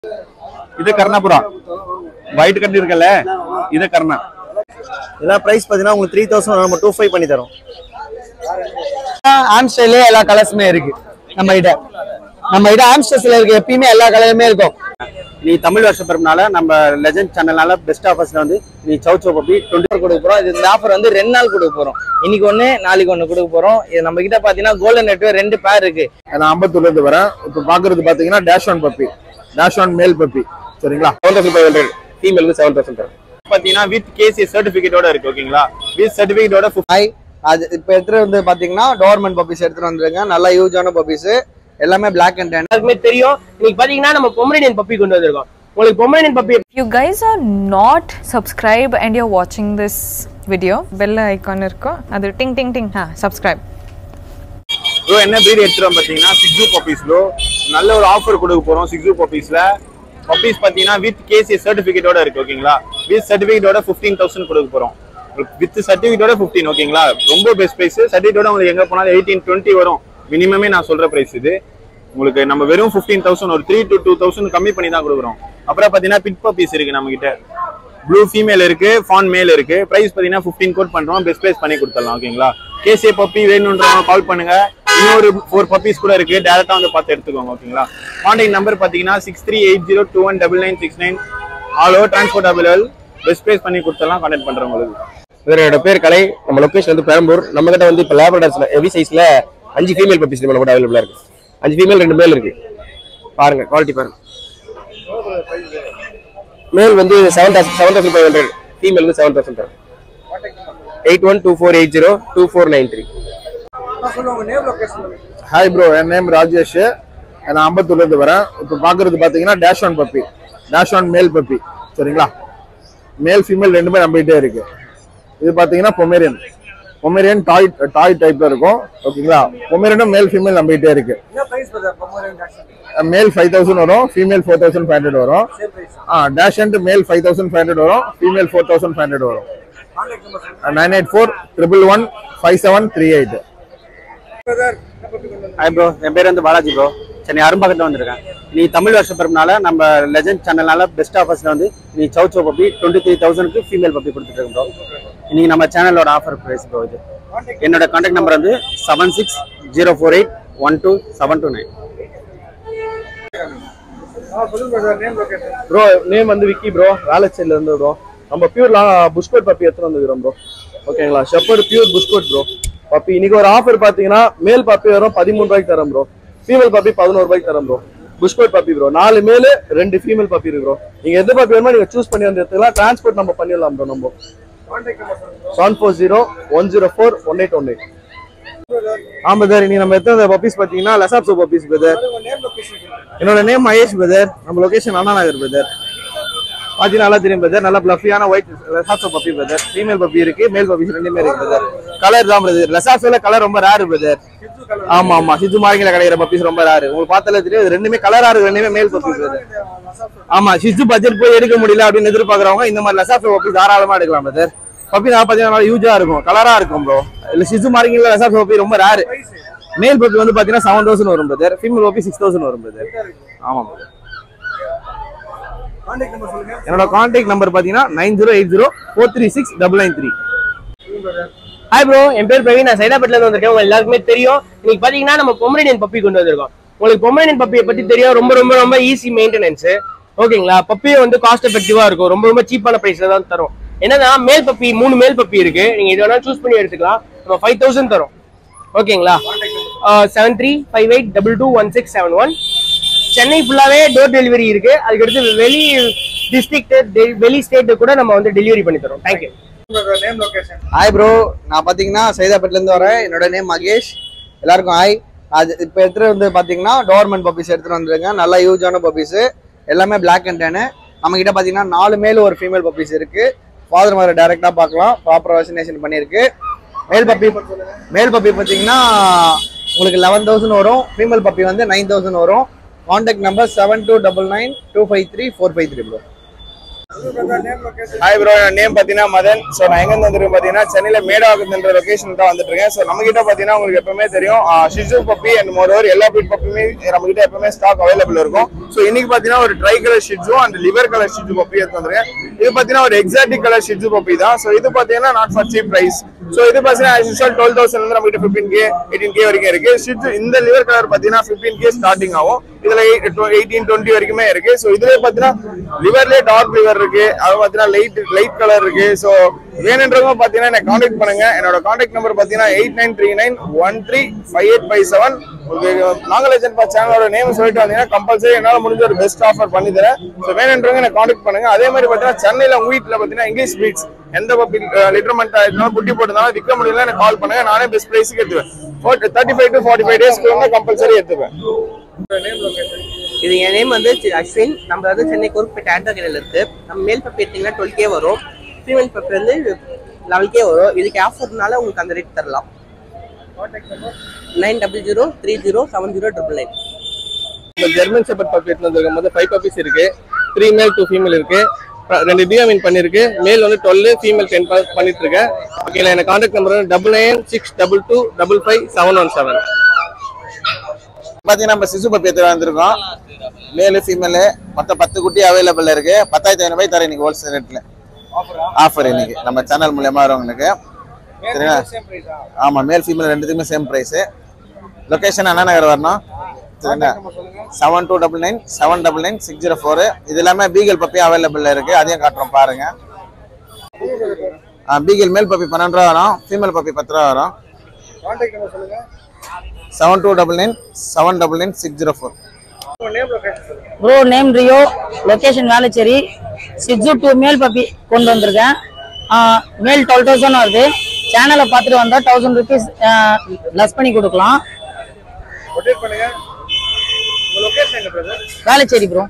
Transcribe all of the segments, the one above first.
இது கர்ணாபுரா ஒயிட் கட்டி இருக்கல இது கர்ணா இதெல்லாம் ப்ரைஸ் பார்த்தீங்கன்னா உங்களுக்கு த்ரீ தௌசண்ட் நம்ம டூ ஃபைவ் பண்ணி தரோம் ஆம்ஸ்டர்லயே எல்லா கலர்ஸுமே இருக்கு நம்ம கிட்ட நம்ம கிட்ட ஆம்ஸ்டர்ஸ்ல இருக்க எப்பயுமே எல்லா கலருமே இருக்கும் நீ தமிழ் வருஷ பிறப்புனால நம்ம லெஜண்ட் சேனல்னால பெஸ்ட் ஆஃபர்ஸ்ல வந்து நீ சவு சோ பப்பி டுவெண்ட்டி கொடுக்க போறோம் இது இந்த ஆஃபர் வந்து ரெண்டு நாள் கொடுக்க போறோம் இன்னைக்கு ஒண்ணு நாளைக்கு ஒண்ணு கொடுக்க போறோம் இது நம்ம கிட்ட பாத்தீங்கன்னா கோல்டன் நெட்வேர் ரெண்டு பேர் இருக்கு நான் அம்பத்தூர்ல இருந்து வரேன் இப்போ பாக்குறது பாத்தீங்கன்னா dachshund puppy dachshund male puppy சரிங்களா செவன் தௌசண்ட் ஃபைவ் ஹண்ட்ரட் ஃபீமேலுக்கு செவன் தௌசண்ட் பாத்தீங்கன்னா வித் கேசி சர்டிபிகேட்டோட இருக்கு ஓகேங்களா வித் சர்டிபிகேட்டோட ஹாய் அது இப்போ எடுத்துட்டு வந்து பாத்தீங்கன்னா டோர்மெண்ட் பப்பீஸ் எடுத்துட்டு வந்துருங்க நல்லா யூஸான பப்பீஸ் எல்லாமே பிளாக் அண்ட் டேன் எல்லாருக்குமே தெரியும் இன்னைக்கு பாத்தீங்கன்னா நம்ம பொமரேனியன் பப்பி கொண்டு வந்திருக்கோம் உங்களுக்கு Pomeranian puppy If you guys are not subscribed and you're watching this video, bell icon irko, adu ting ting ting, ha, subscribe. Bro என்ன பிரீட் எடுத்துறோம் பாத்தீங்கன்னா சிக்ஸு பப்பீஸ் ப்ரோ நல்ல ஒரு ஆஃபர் கொடுக்க போறோம் சிக்ஸு பப்பீஸ்ல பப்பீஸ் பாத்தீங்கன்னா வித் கேசி சர்டிபிகேட்டோட இருக்கு ஓகேங்களா வித் சர்டிபிகேட்டோட ஃபிஃப்டீன் தௌசண்ட் கொடுக்க போறோம் வித் சர்டிபிகேட்டோட ஃபிஃப்டீன் ஓகேங்களா ரொம்ப பெஸ்ட் பிரைஸ் சர்டிபிகேட்டோட உங்களுக்கு எங்க போனாலும் எயிட்டீன் டுவெண்ட்டி வரும் மினிமமே நான் சொல்ற பிரைஸ் இது உங்களுக்கு நம்ம வெறும் ஃபிஃப்டீன் தௌசண்ட் ஒரு த்ரீ டு டூ தௌசண்ட் கம்மி பண்ணி தான் கொடுக்குறோம் அப்புறம் பாத்தீங்கன்னா பிட் பப்பீஸ் இருக்கு நம்ம கிட்ட ப்ளூ ஃபீமேல் இருக்கு ஃபான் மேல் இருக்கு பிரைஸ் பாத்தீங்கன்னா 15 கோட் பண்றோம் பெஸ்ட் பிரைஸ் பண்ணி கொடுத்துடலாம் ஓகேங்களா கேசிஏ பப்பி வேணுன்றவங்க கால் பண்ணுங்க இன்னொரு ஃபோர் பப்பீஸ் கூட இருக்கு டேரக்டா வந்து பார்த்து எடுத்துக்கோங்க ஓகேங்களா கான்டாக்ட் நம்பர் பாத்தீங்கன்னா six three eight zero two one double nine six nine all over transport available best price பண்ணி கொடுத்துடலாம் கான்டாக்ட் பண்றேன் உங்களுக்கு இவரோட பேர் கலை நம்ம லொகேஷன் வந்து பெரம்பூர் நம்ம கிட்ட வந்து இப்போ லேபரேட்டர்ஸ்ல ஹெவி சைஸ்ல அஞ்சு ஃபீமேல் பப்பீஸ் நம்ம கூட அவைலபிளா இருக்கு அஞ்சு ஃபீமேல் ரெண்டு மேல் இருக்கு பாருங்க குவாலிட்டி பாருங்க மேல் வந்து seven thousand seven thousand five hundred ஃபீமேலுக்கு seven thousand eight one two four eight zero two four nine three hi bro என் நேம் ராஜேஷ் நான் அம்பத்தூர்ல இருந்து வரேன் இப்போ பாக்குறது பாத்தீங்கன்னா dachshund puppy dachshund male puppy சரிங்களா மேல் ஃபீமேல் ரெண்டுமே நம்மகிட்டே இருக்கு இது பாத்தீங்கன்னா பொமேரியன் பொமேரியன் டாய் டாய் டைப்ல இருக்கும் ஓகேங்களா பொமேரியனும் மேல் ஃபீமேல் நம்மகிட்டே இருக்கு மேல் ஃபைவ் தௌசண்ட் வரும் female four thousand five hundred வரும் ஆ dachshund male five thousand five hundred வரும் female four thousand five hundred வரும் nine eight four triple one five seven three eight hi bro என் பேர் வந்து Balaji bro Chennai அரும்பாக்கத்தில் வந்திருக்கேன் நீ தமிழ் வருஷ பிறப்புனால நம்ம லெஜண்ட் சேனல்னால பெஸ்ட் ஆஃபர்ஸ்ல வந்து நீ chow chow puppy twenty three தௌசண்ட்க்கு ஃபீமேல் பப்பி கொடுத்துட்டு இருக்கோம் ப்ரோ இன்னைக்கு நம்ம சேனலோட ஆஃபர் ப்ரைஸ் ப்ரோ இது என்னோட கான்டாக்ட் நம்பர் வந்து seven six zero four eight one two seven two nine bro name வந்து விக்கி ப்ரோ வேலச்சேரியில இருந்து ப்ரோ நம்ம பியூர்லாம் புஷ்கோட் பப்பி எடுத்துட்டு வந்துக்கிறோம் ப்ரோ ஓகேங்களா shepherd pure bush coat bro puppy இன்னைக்கு ஒரு ஆஃபர் பாத்தீங்கன்னா மேல் பப்பி வரும் பதிமூணு ரூபாய்க்கு தரோம் ப்ரோ ஃபீமேல் பப்பி பதினோரு ரூபாய்க்கு தரோம் ப்ரோ புஷ்கோட் பப்பி ப்ரோ நாலு மேல் ரெண்டு ஃபீமேல் பப்பி இருக்கு ப்ரோ நீங்க எந்த பப்பி வேணுமோ நீங்க சூஸ் பண்ணி வந்து எடுத்துக்கலாம் டிரான்ஸ்போர்ட் நம்ம பண்ணிடலாம் ப்ரோ நம்ம seven four zero one zero four one eight one eight ஆமா சார் இன்னைக்கு நம்ம எத்தனை பப்பீஸ் பாத்தீங்கன்னா லசாப்சோ பப்பீஸ் பிரதர் என்னோட நேம் மகேஷ் பிரதர் நம்ம லொகேஷன் அண்ணா நகர் பிரதர் பாத்தீங்கன்னா நல்லா தெரியும் பிரதர் நல்ல பிளஃபியான white Lhasa Apso puppy brother female puppy இருக்கு மேல் பப்பீஸ் ரெண்டுமே இருக்கு பிரதர் கலர் தான் பிரதர் லசாப்சோல கலர் ரொம்ப ரேரு பிரதர் ஆமா ஆமா சித்து மார்க்கில கிடைக்கிற பப்பீஸ் ரொம்ப ரேரு உங்களுக்கு பார்த்தாலே தெரியும் இது ரெண்டுமே கலரா இருக்கு ரெண்டுமே மேல் பப்பி பிரதர் ஆமா சித்து பட்ஜெட் போய் எடுக்க முடியல அப்படின்னு எதிர்பார்க்கறவங்க இந்த மாதிரி லசாப்சோ பப்பி தாராளமா எடுக்கலாம் பிரதர் பப்பி நான் பாத்தீங்கன்னா யூஜா இருக்கும் கலரா இருக்கும் ப்ரோ இல்ல சித்து மார்க்கிங்ல லசாப்சோ பப்பி ரொம்ப ரேரு மேல் பப்பி வந்து பாத்தீங்கன்னா செவன் தௌசண்ட் வரும் brother female puppy six thousand வரும் பிரதர் ஆமா பிரதர் என்னோட கான்டாக்ட் நம்பர் பாத்தீங்கன்னா nine zero eight zero four three six double nine three hi bro என் பேர் பிரவீன் நான் சைதாப்பேட்ல இருந்து வந்திருக்கேன் உங்க எல்லாருக்குமே தெரியும் இன்னைக்கு பாத்தீங்கன்னா நம்ம பொமரேனியன் பப்பி கொண்டு வந்திருக்கோம் உங்களுக்கு பொமரேனியன் பப்பியை பத்தி தெரியும் ரொம்ப ரொம்ப ரொம்ப ஈஸி மெயின்டெனன்ஸ் ஓகேங்களா பப்பியே வந்து காஸ்ட் எஃபெக்டிவா இருக்கும் ரொம்ப ரொம்ப சீப்பான பிரைஸ்ல தான் தரும் என்னன்னா மேல் பப்பி மூணு மேல் பப்பி இருக்கு நீங்க இது வேணா சூஸ் பண்ணி எடுத்துக்கலாம் நம்ம ஃபைவ் தௌசண்ட் தரும் ஓகேங்களா seven three five eight double two one six seven one Chennai ஃபுல்லாவே டோர் டெலிவரி இருக்கு அதுக்கடுத்து வெளி டிஸ்ட்ரிக்ட் வெளி ஸ்டேட்டு கூட நம்ம வந்து டெலிவரி பண்ணி தரோம் தேங்க்யூ ஹாய் ப்ரோ நான் பார்த்தீங்கன்னா சைதாப்பேட்ல இருந்து வரேன் என்னோட நேம் மகேஷ் எல்லாருக்கும் ஹாய் அது இப்போ எடுத்துட்டு வந்து பார்த்தீங்கன்னா டோர்மெண்ட் பப்பீஸ் எடுத்துட்டு வந்துருங்க நல்லா யூஸான பப்பீஸ் எல்லாமே பிளாக் அண்ட் டேனு நம்ம கிட்ட பார்த்தீங்கன்னா நாலு மேல் ஒரு ஃபீமேல் பப்பீஸ் இருக்கு ஃபாதர் மதர் டைரக்டாக பார்க்கலாம் ப்ராப்பர் வேக்சினேஷன் பண்ணியிருக்கு மேல் பப்பி மேல் பப்பி பார்த்தீங்கன்னா உங்களுக்கு லெவன் தௌசண்ட் வரும் ஃபீமேல் பப்பி வந்து நைன் தௌசண்ட் வரும் contact number seven two double nine two five three four five three bro hi bro என் நேம் பார்த்தீங்கன்னா மதன் ஸோ நான் எங்க வந்துருக்கேன் பார்த்தீங்கன்னா சென்னையில மேடாகுதுன்ற லொகேஷன் தான் வந்துட்டு இருக்கேன் ஸோ நம்ம கிட்ட பார்த்தீங்கன்னா உங்களுக்கு எப்பவுமே தெரியும் ஷிசு பப்பி அண்ட் மோரோவர் எல்லா பீட் பப்பியுமே நம்ம கிட்ட எப்பவுமே ஸ்டாக் அவைலபிள் இருக்கும் ஸோ இன்னைக்கு பார்த்தீங்கன்னா ஒரு tri colour Shih Tzu and liver colour Shih Tzu puppy எடுத்து வந்துருக்கேன் இது பார்த்தீங்கன்னா ஒரு எக்ஸாட்டிக் கலர் ஷிட்ஸு பப்பி தான் ஸோ இது பார்த்தீங்கன்னா not for cheap price so இது பார்த்தீங்கன்னா as usual டுவெல் தௌசண்ட் வந்து நம்ம கிட்ட ஃபிஃப்டீன் கே எயிட்டீன் கே வரைக்கும் இருக்கு ஷிட்ஸு இந்த லிவர் கலர் பார்த்தீங்கன்னா ஃபிஃப்டீன் கே ஸ்டார்டிங் ஆகும் இதுல எயிட்டீன் டுவெண்ட்டி வரைக்குமே இருக்கு ஸோ இதுல பார்த்தீங்கன்னா லிவர்லேயே டார்க் லிவர் இருக்கு அது பார்த்தீங்கன்னா லைட் லைட் கலர் இருக்கு ஸோ வேணுன்றவங்க பார்த்தீங்கன்னா எனக்கு காண்டாக்ட் பண்ணுங்க என்னோட காண்டாக்ட் நம்பர் பார்த்தீங்கன்னா eight nine three nine one three five eight five seven நாகலேஜன் பா சேனலோட நேம் சொல்லிட்டு வந்தீங்கன்னா கம்பல்சரி என்னால் முடிஞ்ச ஒரு பெஸ்ட் ஆஃபர் பண்ணி தரேன் ஸோ வேணுன்றவங்க எனக்கு காண்டாக்ட் பண்ணுங்க அதே மாதிரி பார்த்தீங்கன்னா சென்னையில் உங்க வீட்டில் பார்த்தீங்கன்னா இங்கிலீஷ் ஸ்பீட்ஸ் எந்த பப்பி லிட்டர்மெண்ட் ஆயிருந்தாலும் குட்டி போட்டிருந்தாலும் விற்க முடியல எனக்கு கால் பண்ணுங்க நானே பெஸ்ட் ப்ரைஸுக்கு எடுத்துவேன் thirty five to forty five டேஸ்க்கு கம்பல்சரி எடுத்துப்பேன் இது என் நேம் வந்து சி- அஸ்வின் நம்ம வந்து சென்னை கோர்பேட் ஆண்டோ கடையில் இருக்கு நம்ம மேல் பப்பி எடுத்தீங்கன்னா டுவெல் கே வரும் ஃபீமேல் பப்பி வந்து லெவல் கே வரும் இதுக்கு ஆஃபர்னால உங்களுக்கு அந்த ரேட் தரலாம் nine double zero three zero seven zero triple nine இந்த ஜெர்மன் ஷெப்பர்ட் பப்பி எடுத்து வந்திருக்கும் போது ஃபைவ் பப்பீஸ் இருக்கு த்ரீ மேல் டூ ஃபீமேல் இருக்கு அப்புறம் ரெண்டு டியாமின் பண்ணிருக்கு மேல் வந்து டுவெல் ஃபீமேல் டென் பண்ணிட்டு இருக்கேன் ஓகேங்களா எனக்கு contact number double nine six double two double five seven one seven பாத்தீங்கன்னா நம்ம சிசு பப்பி எடுத்து வந்திருக்கோம் மேலு ஃபீமேலு மொத்தம் பத்து குட்டி அவைலபிள் இருக்கு பத்தாயிரத்தி ஐநூறு ரூபாய் தரேன் இன்னைக்கு ஹோல்சேல் ரேட்ல ஆஃபர் இன்னைக்கு நம்ம சேனல் மூலியமா வரவங்களுக்கு சரிங்களா ஆமா மேல் ஃபீமேல் ரெண்டுத்துக்குமே same price location Anna Nagar வரணும் சரிங்களா seven two double nine seven double nine six zero four இது எல்லாமே பீகல் பப்பி அவைலபிள் இருக்கு அதையும் காட்டுறோம் பாருங்க பீகல் மேல் பப்பி பன்னெண்டு ரூபா வரும் ஃபீமேல் பப்பி பத்து ரூபா வரும் seven two double nine seven double nine six zero four bro name Rio லொகேஷன் Velachery six two male puppy கொண்டு வந்திருக்கேன் மேல் டுவெல் தௌசண்ட் வருது சேனலை பார்த்துட்டு வந்தால் தௌசண்ட் ருபீஸ் லெஸ் பண்ணி கொடுக்கலாம் Velachery bro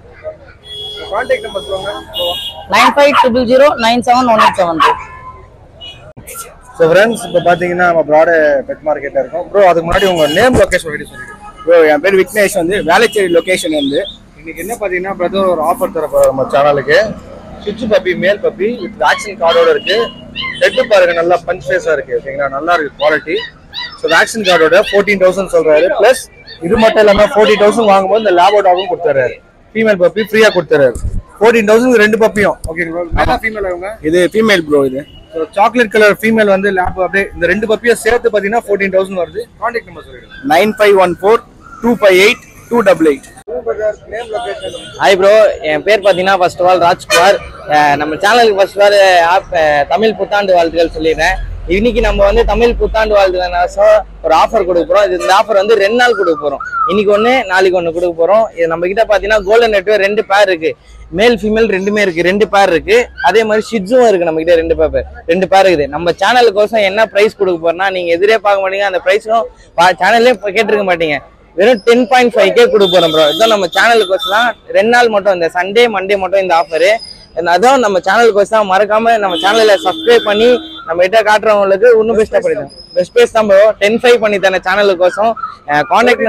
nine five triple zero nine seven one eight seven bro so friends இப்போ பார்த்தீங்கன்னா நம்ம ப்ராடு பெட் மார்க்கெட்டில் இருக்கோம் ப்ரோ அதுக்கு முன்னாடி உங்கள் நேம் லொக்கேஷன் சொல்லி சொல்லிடுங்க ப்ரோ என் பேர் விக்னேஷ் வந்து வேளச்சேரி லொகேஷன் வந்து இன்னைக்கு என்ன பார்த்தீங்கன்னா பிரதர் ஒரு ஆஃபர் தர போகிறோம் நம்ம சேனலுக்கு சுவிட்ச் puppy male puppy with vaccine கார்டோட இருக்கு ஹெட்டு பாருங்க நல்லா பஞ்ச் ஃபேஸாக இருக்கு ஓகேங்களா நல்லா இருக்கு குவாலிட்டி ஸோ வேக்சின் கார்டோட ஃபோர்டீன் தௌசண்ட் சொல்றாரு ப்ளஸ் இது மட்டும் இல்லாமல் ஃபோர்ட்டி தௌசண்ட் வாங்கும்போது இந்த லேபோ டாகும் கொடுத்துறாரு ஃபீமேல் பப்பி ஃப்ரீயாக கொடுத்துறாரு ஃபோர்டீன் தௌசண்ட் ரெண்டு பப்பியும் ஓகேங்களா ஃபீமேல் அவங்க இது ஃபீமேல் ப்ரோ இது ஸோ சாக்லேட் கலர் ஃபீமேல் வந்து லேப் அப்படியே இந்த ரெண்டு பப்பியும் சேர்த்து பார்த்தீங்கன்னா ஃபோர்டீன் தௌசண்ட் வருது கான்டாக்ட் நம்பர் சொல்லிடுங்க nine five one four two five eight two double eight hi bro என் பேர் பார்த்தீங்கன்னா ஃபர்ஸ்ட் ஆஃப் ஆல் ராஜ்குமார் அஹ் நம்ம சேனலுக்கு ஃபர்ஸ்ட் ஆல் ஆப் தமிழ் புத்தாண்டு வாழ்த்துக்கள் சொல்லிடுறேன் இன்னைக்கு நம்ம வந்து தமிழ் புத்தாண்டு வாழ்த்துக்கள் ஒரு ஆஃபர் கொடுக்க போறோம் இது இந்த ஆஃபர் வந்து ரெண்டு நாள் கொடுக்க போறோம் இன்னைக்கு ஒன்று நாளைக்கு ஒன்று கொடுக்க போறோம் இது நம்ம கிட்ட பார்த்தீங்கன்னா கோல்டன் நெட்வேர் ரெண்டு பேர் இருக்கு மேல் ஃபீமேல் ரெண்டுமே இருக்கு ரெண்டு பேர் இருக்கு அதே மாதிரி ஷிட்ஸும் இருக்கு நம்ம கிட்ட ரெண்டு பேர் ரெண்டு பேர் இருக்குது நம்ம சேனலுக்கோசம் என்ன ப்ரைஸ் கொடுக்க போறோம்னா நீங்க எதிரே பார்க்க மாட்டீங்க அந்த ப்ரைஸும் சேனல்லே கேட்டிருக்க மாட்டீங்க வெறும் டென் பாயிண்ட் ஃபைவ் கே கொடுக்க போறோம் ப்ரோ இதான் நம்ம சேனலுக்கோசம் ரெண்டு நாள் மட்டும் இந்த சண்டே மண்டே மட்டும் இந்த ஆஃபரு அதான் நம்ம சேனலுக்கோசம் மறக்காம நம்ம சேனலை சப்ஸ்கிரைப் பண்ணி நம்ம கிட்ட காட்டுறவங்களுக்கு இன்னும் பெஸ்ட்டாக பண்ணிடுவோம் பெஸ்ட் பேஸ் தான் ப்ரோ டென் ஃபைவ் பண்ணி தரேன் சேனலுக்கோசம் காண்டாக்ட்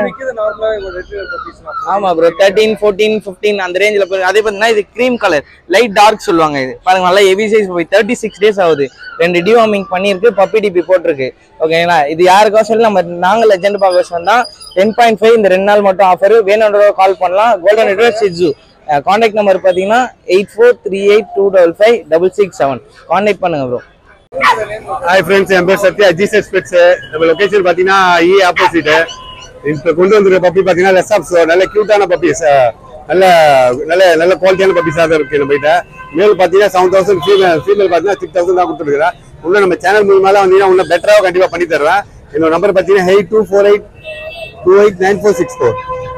ஆமா ப்ரோ தேர்ட்டீன் ஃபோர்டீன் ஃபிஃப்டீன் அந்த ரேஞ்சில் போய் அதே பார்த்தீங்கன்னா இது க்ரீம் கலர் லைட் டார்க் சொல்லுவாங்க இது பாருங்க நல்லா ஹெவி சைஸ் போய் தேர்ட்டி சிக்ஸ் டேஸ் ஆகுது ரெண்டு டிவார்மிங் பண்ணியிருக்கு பப்பி டிபி போட்டிருக்கு ஓகேங்களா இது யாருக்கோ சொல்லி நம்ம நாங்கள் லெஜெண்ட் பார்க்க தான் டென் பாயிண்ட் ஃபைவ் இந்த ரெண்டு நாள் மட்டும் ஆஃபர் வேணுன்ற கால் பண்ணலாம் golden network shih tzu contact number பார்த்தீங்கன்னா eight four three eight two double five double six seven contact பண்ணுங்க ப்ரோ ஹாய் ஃப்ரெண்ட்ஸ் என் பேர் சத்யா ஜிசஸ் பெட்ஸ் நம்ம லொகேஷன் பார்த்தீங்கன்னா இ ஆப்போசிட் இப்போ கொண்டு வந்திருக்க பப்பி பார்த்தீங்கன்னா லெசாப்ஸ் நல்ல கியூட்டான பப்பீஸ் நல்ல நல்ல நல்ல குவாலிட்டியான பப்பீஸாக தான் இருக்கு நம்ம கிட்ட மேல் பார்த்தீங்கன்னா செவன் தௌசண்ட் ஃபீமேல் ஃபீமேல் பார்த்தீங்கன்னா சிக்ஸ் தௌசண்ட் தான் கொடுத்துருக்குறேன் இன்னும் நம்ம சேனல் மூலியமாக வந்தீங்கன்னா இன்னும் பெட்டராக கண்டிப்பாக பண்ணி தருவேன் என்னோட நம்பர் பார்த்தீங்கன்னா eight two four eight two eight nine four six four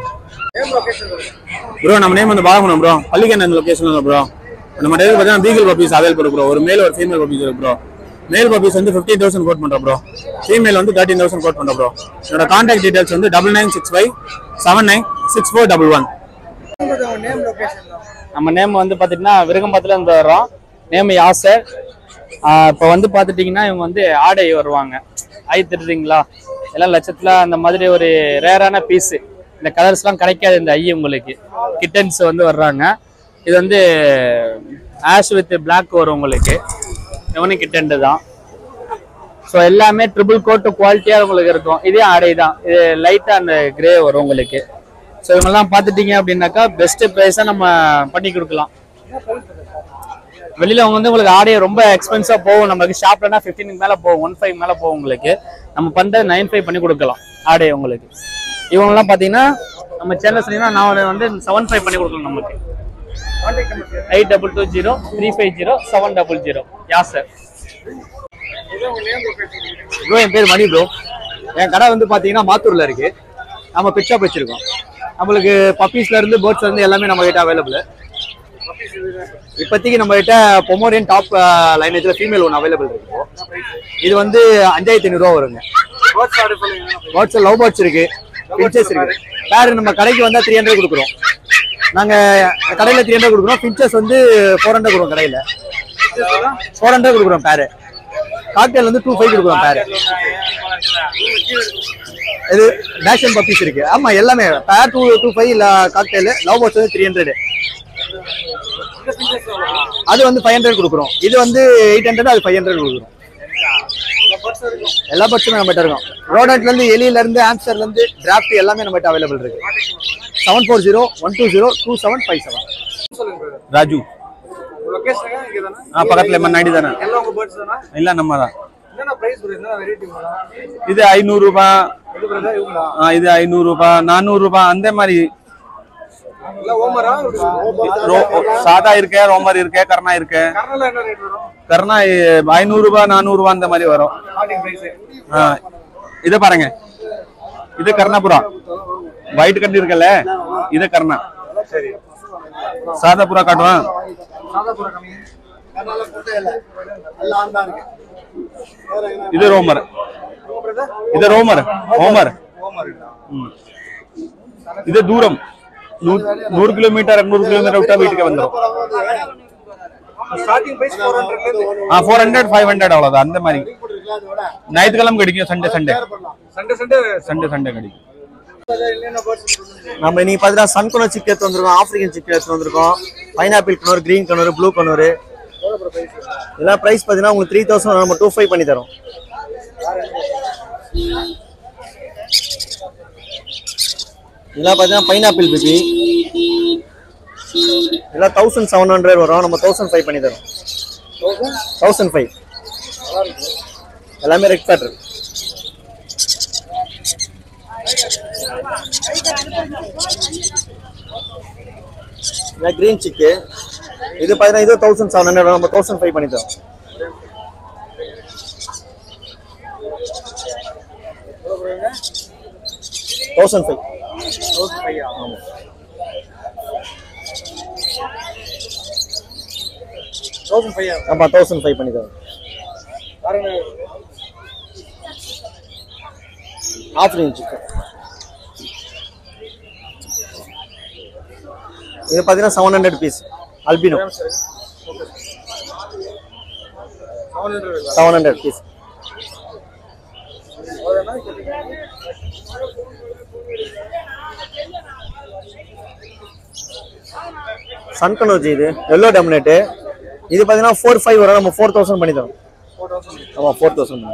bro நம்ம நேம் வந்து பாகமனம் ப்ரோ பள்ளிக்கண்ணன் லொகேஷன் ப்ரோ நம்ம டேரி பார்த்தீங்கன்னா பீகல் பப்பீஸ் அவைலபிள் ப்ரோ ஒரு மேல் ஒரு ஃபீமேல் பப்பீஸ் இருக்கு ப்ரோ மேல் பப்பீஸ் வந்து ஃபிஃப்டீன் தௌசண்ட் கோட் பண்ணுறோம் ப்ரோ ஃபீமேல் வந்து தேர்ட்டின் தௌசண்ட் கோட் பண்ணுறோம் ப்ரோ என்னோட கான்டாக்ட் டீடைல்ஸ் வந்து double nine six five seven nine six four double one நம்ம நேம் வந்து பார்த்துட்டிங்கன்னா விருகம்பத்துல இருந்து வர்றோம் நேம் யாசர் இப்போ வந்து பார்த்துட்டிங்கன்னா இவங்க வந்து ஆடை வருவாங்க ஐ திட்டுறீங்களா எல்லாம் லட்சத்தில் அந்த மாதிரி ஒரு ரேரான பீஸு இந்த கலர்ஸ்லாம் கிடைக்காது இந்த ஐ உங்களுக்கு கிட்டன்ஸ் வந்து வர்றாங்க இது வந்து ஆஷ் வித் பிளாக் வரும் உங்களுக்கு இவனுக்கு டென்ட் தான் ஸோ எல்லாமே ட்ரிபிள் கோட் குவாலிட்டியாக உங்களுக்கு இருக்கும் இதே ஆடை தான் இது லைட்டாக அந்த கிரே வரும் உங்களுக்கு ஸோ இவங்கெல்லாம் பார்த்துட்டீங்க அப்படின்னாக்கா பெஸ்ட் ப்ரைஸாக நம்ம பண்ணி கொடுக்கலாம் வெளியில அவங்க வந்து உங்களுக்கு ஆடையை ரொம்ப எக்ஸ்பென்சிவா போகும் நமக்கு ஷாப்லனா ஃபிஃப்டீனுக்கு மேல போகும் ஒன் ஃபைவ் மேல போகும் உங்களுக்கு நம்ம பண்றது நைன் ஃபைவ் பண்ணி கொடுக்கலாம் ஆடை உங்களுக்கு இவங்கெல்லாம் பாத்தீங்கன்னா நம்ம சேனல் சொன்னீங்கன்னா நான் வந்து செவன் ஃபைவ் பண்ணி கொடுக்கலாம் நமக்கு eight double two zero three five zero seven double zero yeah sir bro என் பேர் மணி ப்ரோ என் கடை வந்து பாத்தீங்கன்னா மாத்தூர்ல இருக்கு நம்ம பெட் ஷாப் வச்சிருக்கோம் நம்மளுக்கு பப்பீஸ்ல இருந்து பேர்ட்ஸ்ல இருந்து எல்லாமே நம்ம கிட்ட அவைலபிள் இப்போதைக்கு நம்ம கிட்ட பொமோரியன் டாப் லைனேஜ்ல ஃபீமேல் ஒன்று அவைலபிள் இருக்கு இப்போ. இது வந்து அஞ்சாயிரத்தி ஐநூறுரூவா வருங்க பேர்ட்ஸ் லவ் பேர்ட்ஸ் இருக்கு பின்ச்சஸ் இருக்கு பேர் நம்ம கடைக்கு வந்தா த்ரீ ஹண்ட்ரட் கொடுக்குறோம் நாங்க கடையில த்ரீ ஹண்ட்ரட் கொடுக்குறோம் பின்ச்சஸ் வந்து ஃபோர் ஹண்ட்ரட் கொடுக்குறோம் கடையில ஃபோர் ஹண்ட்ரட் கொடுக்குறோம் பேரு காக்டெயில் வந்து டூ ஃபைவ் கொடுக்குறோம் பேரு இது நேஷன் பப்பீஸ் இருக்கு ஆமா எல்லாமே பேர் டூ டூ ஃபைவ் இல்ல காக்டெயில் லவ் பேர்ட்ஸ் வந்து த்ரீ ஹண்ட்ரட் அது வந்து ஃபைவ் ஹண்ட்ரட் கொடுக்குறோம் இது வந்து எயிட் ஹண்ட்ரட் அது ஃபைவ் ஹண்ட்ரட் கொடுக்குறோம் எல்லா பட்சமே நம்ம கிட்ட இருக்கும் ரோடட்ல இருந்து எலியில இருந்து ஆம்ஸ்டர்ல இருந்து டிராஃப்ட் எல்லாமே நம்ம கிட்ட அவைலபிள் இருக்கு seven four zero one two zero two seven five seven Raju ஆ பக்கத்துல மண்ணாடி தானே எல்லாம் உங்க பேர்ட்ஸ் தானா இல்ல நம்ம தான் என்னென்ன பிரைஸ் ப்ரோ என்ன வெரைட்டி இது ஐநூறு ரூபாய் இது பிரதர் இவங்களா ஆ, இது ஐநூறு ரூபாய் நானூறு ரூபாய் அந்த மாதிரி இல்ல ஓமரா ரோ- சாதா இருக்கு ரோமர் இருக்கு கர்ணா இருக்கு கர்னல என்ன ரேட் வரும் கர்ணா ஐநூறு ரூபாய் நானூறு ரூபாய் அந்த மாதிரி வரும் ஸ்டார்டிங் பிரைஸ் ஆ, இது பாருங்க இது கர்ணாபுரா ஒயிட் கட்டி இருக்கல இது கர்ணா சரி சாதா புறா காட்டுவான் சாதா பூரா கம்மி கர்னல போட்டே இல்ல எல்லாம் ஆன் தான் இருக்கு இது ரோமர் இது ரோமர் ஹோமர் ம். இது தூரம் நூ- நூறு கிலோமீட்டர் நூறு கிலோமீட்டர் விட்டா வீட்டுக்கு வந்துடும் ஸ்டார்டிங் பிரைஸ் 400 ல இருந்து ஆ ஃபோர் ஹண்ட்ரட் ஃபைவ் ஹண்ட்ரட் அவ்வளோதான் அந்த மாதிரி ஞாயிற்றுக்கிழமை கிடைக்கும் Sunday Sunday Sunday Sunday Sunday Sunday கிடைக்கும் என்னென்ன பேர்ட்ஸ் நம்ம இன்னைக்கு பார்த்தீங்கன்னா சன் கனோர் சிக் எடுத்து வந்திருக்கோம் ஆப்பிரிக்கன் சிக் எடுத்து வந்திருக்கோம் pineapple conure green conure blue conure இதெல்லாம் ப்ரைஸ் பார்த்தீங்கன்னா உங்களுக்கு த்ரீ தௌசண்ட் நம்ம டூ ஃபைவ் பண்ணி தரோம் இதெல்லாம் பார்த்தீங்கன்னா பைனாப்பிள் பேபி இதெல்லாம் தௌசண்ட் செவன் ஹண்ட்ரட் வரும் நம்ம தௌசண்ட் ஃபைவ் பண்ணி தரோம் தௌசண்ட் ஃபைவ் எல்லாமே ரெட் ஃபேட் இருக்கு கிரீன் சிக்கு இது பார்த்தீங்கன்னா இது தௌசண்ட் செவன் ஹண்ட்ரட் நம்ம தௌசண்ட் ஃபைவ் பண்ணி தரோம் தௌசண்ட் ஃபைவ் தௌசண்ட் ஃபைவ் ஆமாம் தௌசண்ட் ஃபைவ் பண்ணி தரோம் ஆஃப்ரின் சிக்கன் இது பார்த்தீங்கன்னா seven hundred piece albino seven hundred piece சன்கனோஜி இது எல்லோ டெமினேட்டு இது பார்த்தீங்கன்னா ஃபோர் ஃபைவ் வரும் நம்ம ஃபோர் தௌசண்ட் பண்ணி தரோம் ஆமாம் four thousand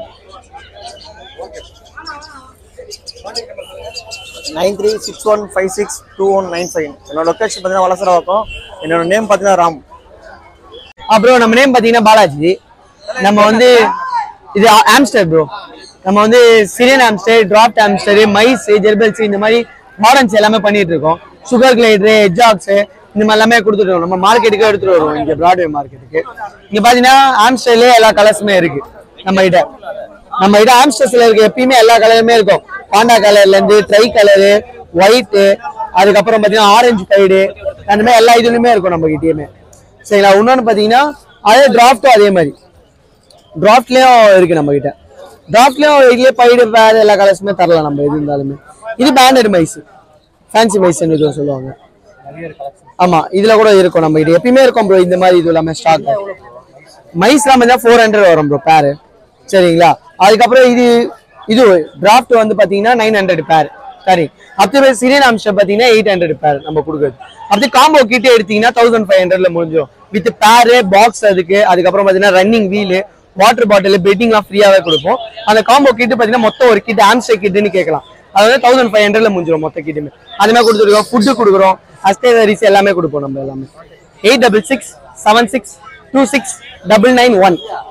nine three six one five six two one nine five என்னோட லொக்கேஷன் பார்த்தீங்கன்னா வளசரவாக்கம் என்னோட நேம் பார்த்தீங்கன்னா ராம் அப்புறம் நம்ம நேம் பாத்தீங்கன்னா பாலாஜி நம்ம வந்து இது ஆம்ஸ்டர் ப்ரோ நம்ம வந்து சிரியன் ஆம்ஸ்டர் டிராப்ட் ஆம்ஸ்டர் மைஸ் ஜெர்பல்ஸ் இந்த மாதிரி மாடர்ன்ஸ் எல்லாமே பண்ணிட்டு இருக்கோம் சுகர் கிளைடரு எஜாக்ஸ் இந்த மாதிரி எல்லாமே கொடுத்துட்டு வரோம் நம்ம மார்க்கெட்டுக்கு எடுத்துட்டு வருவோம் இங்க பிராட்வே மார்க்கெட்டுக்கு இங்க பாத்தீங்கன்னா ஆம்ஸ்டர்லயே எல்லா கலர்ஸுமே இருக்கு நம்ம கிட்ட நம்ம கிட்ட ஆம்ஸ்டர்ஸ்ல இருக்க எப்பயுமே எல்லா கலருமே இருக்கும் பாண்டா கலர்ல இருந்து ட்ரை கலரு ஒயிட்டு அதுக்கப்புறம் பாத்தீங்கன்னா ஆரஞ்சு கைடு அந்த மாதிரி எல்லா இதுலயுமே இருக்கும் நம்ம கிட்டயுமே சரிங்களா இன்னொன்று பார்த்தீங்கன்னா அதே டிராஃப்ட்டும் அதே மாதிரி டிராஃப்ட்லேயும் இருக்கு நம்ம கிட்ட டிராஃப்ட்லேயும் இதுலேயே பைடு பேர் எல்லா கலர்ஸுமே தரலாம் நம்ம எது இருந்தாலுமே இது பேண்டட் மைஸ் ஃபேன்சி மைஸ்ன்னு இது சொல்லுவாங்க ஆமா இதுல கூட இருக்கும் நம்ம கிட்ட எப்பயுமே இருக்கும் ப்ரோ இந்த மாதிரி இது எல்லாமே ஸ்டாக் மைஸ்லாம் பார்த்தா ஃபோர் ஹண்ட்ரட் வரும் ப்ரோ பேர் சரிங்களா அதுக்கப்புறம் இது இது டிராஃப்ட் வந்து பார்த்தீங்கன்னா நைன் ஹண்ட்ரட் பேர் சரி அப்படியே சிரியன் அம்சம் பார்த்தீங்கன்னா எயிட் ஹண்ட்ரட் பேர் நம்ம கொடுக்குறது அப்படியே காம்போ கிட்ட எடுத்தீங்கன்னா தௌசண்ட் ஃபைவ் ஹண்ட்ரட்ல முடிஞ்சிடும் வித் பேரு பாக்ஸ் அதுக்கு அதுக்கப்புறம் பார்த்தீங்கன்னா ரன்னிங் வீலு வாட்டர் பாட்டில் பெட்டிங்லாம் ஃப்ரீயாகவே கொடுப்போம் அந்த காம்போ கிட்டு பார்த்தீங்கன்னா மொத்தம் ஒரு கிட் ஆம்ஸ்டே கிட்டுன்னு கேட்கலாம் அது வந்து தௌசண்ட் ஃபைவ் ஹண்ட்ரட்ல முடிஞ்சிடும் மொத்த கிட்டுமே அது மாதிரி கொடுத்துருக்கோம் ஃபுட்டு கொடுக்குறோம் அஸ்டேசரிஸ் எல்லாமே கொடுப்போம் நம்ம எல்லாமே eight double six seven six two six double nine one